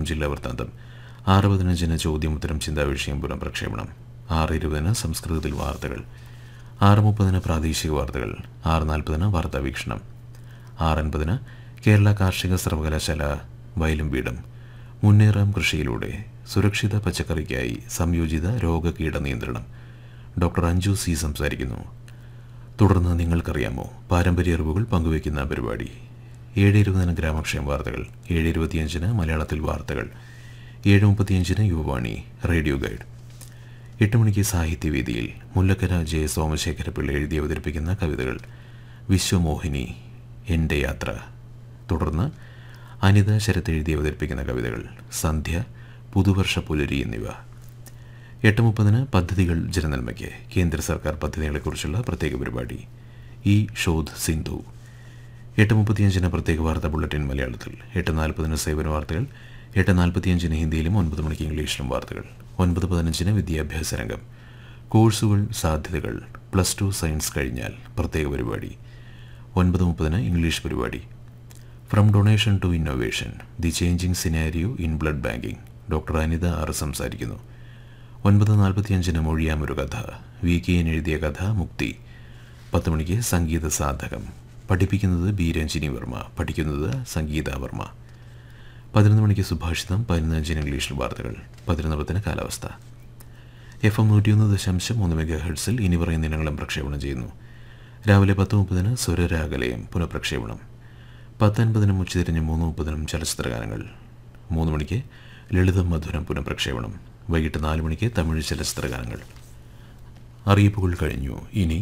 എറണാകുളം ജില്ലാ വൃത്താന്തം ആറ് പതിനഞ്ചിന് ചോദ്യമുത്തരം ചിന്താവിഷയം പുനഃപ്രക്ഷേപണം ആറ് ഇരുപതിന് സംസ്കൃതത്തിൽ വാർത്തകൾ ആറ് മുപ്പതിന് പ്രാദേശിക വാർത്തകൾ ആറ് നാൽപ്പതിന് വാർത്താ വീക്ഷണം ആറ് അൻപതിന് കേരള കാർഷിക സർവകലാശാല വയലും വീടും മുന്നേറാം കൃഷിയിലൂടെ സുരക്ഷിത പച്ചക്കറിക്കായി സംയോജിത രോഗകീട നിയന്ത്രണം ഡോക്ടർ അഞ്ജു സി സംസാരിക്കുന്നു തുടർന്ന് നിങ്ങൾക്കറിയാമോ പാരമ്പര്യ അറിവുകൾ പങ്കുവയ്ക്കുന്ന പരിപാടി ഏഴ് ഇരുപതിന് ഗ്രാമക്ഷേമ വാർത്തകൾ ഏഴ് ഇരുപത്തിയഞ്ചിന് മലയാളത്തിൽ വാർത്തകൾ ഏഴ് മുപ്പത്തിയഞ്ചിന് യുവവാണി റേഡിയോ ഗൈഡ് എട്ട് മണിക്ക് സാഹിത്യവേദിയിൽ മുല്ലക്കര ജെ സോമശേഖരപിള്ള എഴുതി അവതരിപ്പിക്കുന്ന കവിതകൾ വിശ്വമോഹിനി എൻ്റെ യാത്ര തുടർന്ന് അനിത ശരത്ത് എഴുതി അവതരിപ്പിക്കുന്ന കവിതകൾ സന്ധ്യ പുതുവർഷ പുലരി എന്നിവ എട്ട് മുപ്പതിന് പദ്ധതികൾ ജനനന്മയ്ക്ക് കേന്ദ്ര സർക്കാർ പദ്ധതികളെക്കുറിച്ചുള്ള പ്രത്യേക പരിപാടി ഈ ഷോധ് സിന്ധു എട്ട് മുപ്പത്തിയഞ്ചിന് പ്രത്യേക വാർത്താ ബുള്ളറ്റിൻ മലയാളത്തിൽ എട്ട് നാൽപ്പതിന് സേവന വാർത്തകൾ എട്ട് നാൽപ്പത്തിയഞ്ചിന് ഹിന്ദിയിലും ഒൻപത് മണിക്ക് ഇംഗ്ലീഷിലും വാർത്തകൾ ഒൻപത് പതിനഞ്ചിന് വിദ്യാഭ്യാസ രംഗം കോഴ്സുകൾ സാധ്യതകൾ പ്ലസ് ടു സയൻസ് കഴിഞ്ഞാൽ പ്രത്യേക പരിപാടി ഒൻപത് മുപ്പതിന് ഇംഗ്ലീഷ് പരിപാടി from donation to innovation the changing scenario in blood banking doctor Anitha R സംസാരിക്കുന്നു ഒൻപത് നാൽപ്പത്തിയഞ്ചിന് മൊഴിയാമൊരു കഥ വി കെ എൻ എഴുതിയ കഥ മുക്തി പത്ത് മണിക്ക് സംഗീത സാധകം പഠിപ്പിക്കുന്നത് ബി രഞ്ജിനി വർമ്മ പഠിക്കുന്നത് സംഗീത വർമ്മ പതിനൊന്ന് മണിക്ക് സുഭാഷിതം പതിനഞ്ചിന് ഇംഗ്ലീഷിൽ വാർത്തകൾ പതിനൊന്ന് പത്തിന് കാലാവസ്ഥ എഫ് എം നൂറ്റിയൊന്ന് ദശാംശം മൂന്ന് മെഗാ ഹെർട്സിൽ ഇനി പറയുന്ന ഇനങ്ങളും പ്രക്ഷേപണം ചെയ്യുന്നു രാവിലെ പത്ത് മുപ്പതിന് സ്വരരാഗലയം പുനഃപ്രക്ഷേപണം പത്തൊൻപതിനും ഉച്ചതിരിഞ്ഞ് മൂന്ന് മുപ്പതിനും ചലച്ചിത്ര ഗാനങ്ങൾ മൂന്ന് മണിക്ക് ലളിതം മധുരം പുനഃപ്രക്ഷേപണം വൈകിട്ട് നാല് മണിക്ക് തമിഴ് ചലച്ചിത്ര ഗാനങ്ങൾ അറിയിപ്പുകൾ കഴിഞ്ഞു ഇനി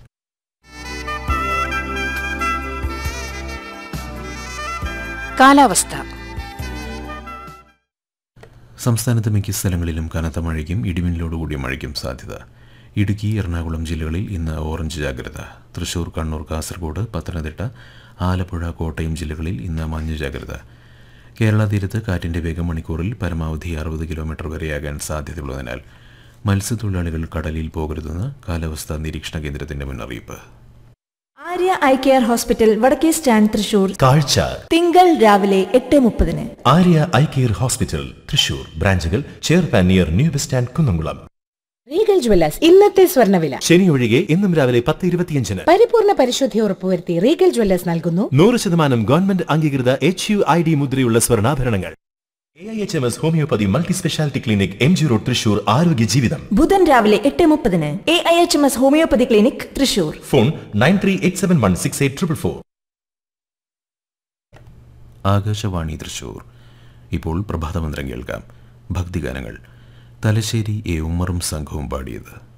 കാലാവസ്ഥ സംസ്ഥാനത്ത് മിക്ക സ്ഥലങ്ങളിലും കനത്ത മഴയ്ക്കും ഇടിമിന്നലോടുകൂടിയ മഴയ്ക്കും സാധ്യത ഇടുക്കി എറണാകുളം ജില്ലകളിൽ ഇന്ന് ഓറഞ്ച് ജാഗ്രത തൃശൂർ കണ്ണൂർ കാസർഗോഡ് പത്തനംതിട്ട ആലപ്പുഴ കോട്ടയം ജില്ലകളിൽ ഇന്ന് മഞ്ഞ ജാഗ്രത കേരള തീരത്ത് കാറ്റിന്റെ വേഗം മണിക്കൂറിൽ പരമാവധി അറുപത് കിലോമീറ്റർ വരെയാകാൻ സാധ്യതയുള്ളതിനാൽ മത്സ്യത്തൊഴിലാളികൾ കടലിൽ പോകരുതെന്ന് കാലാവസ്ഥാ നിരീക്ഷണ കേന്ദ്രത്തിന്റെ മുന്നറിയിപ്പ് ആര്യ ഐ കെയർ ഹോസ്പിറ്റൽ വടക്കേ സ്റ്റാൻഡ് തൃശൂർ കാഴ്ച തിങ്കൾ രാവിലെ എട്ട് മുപ്പതിന് Arya eye care hospital Thrissur ബ്രാഞ്ചുകൾ ചേർപ്പാൻ near new bus stand Kunnamkulam Regal jewellers ഇന്നത്തെ സ്വർണ്ണവില ശനി ഒഴികെ ഇന്നും രാവിലെ പത്ത് ഇരുപത്തിയഞ്ചിന് പരിപൂർണ പരിശുദ്ധി ഉറപ്പുവരുത്തി റീഗൽ ജ്വല്ലേഴ്സ് നൽകുന്നു നൂറ് ശതമാനം ഗവൺമെന്റ് അംഗീകൃത എച്ച് യു ഐ ഡി മുദ്രയുള്ള സ്വർണ്ണാഭരണങ്ങൾ A I H M S homoeopathy multi speciality clinic M G road Thrissur ആരോഗ്യ ജീവിതം ബുധൻ രാവിലെ എട്ട് മുപ്പതിന് A I H M S homoeopathy clinic Thrissur phone nine three eight seven one six eight triple four Akashvani Thrissur ഇപ്പോൾ പ്രഭാതമന്ത്രം കേൾക്കാം ഭക്തിഗാനങ്ങൾ തലശ്ശേരി എ ഉമ്മറും സംഘവും പാടിയത്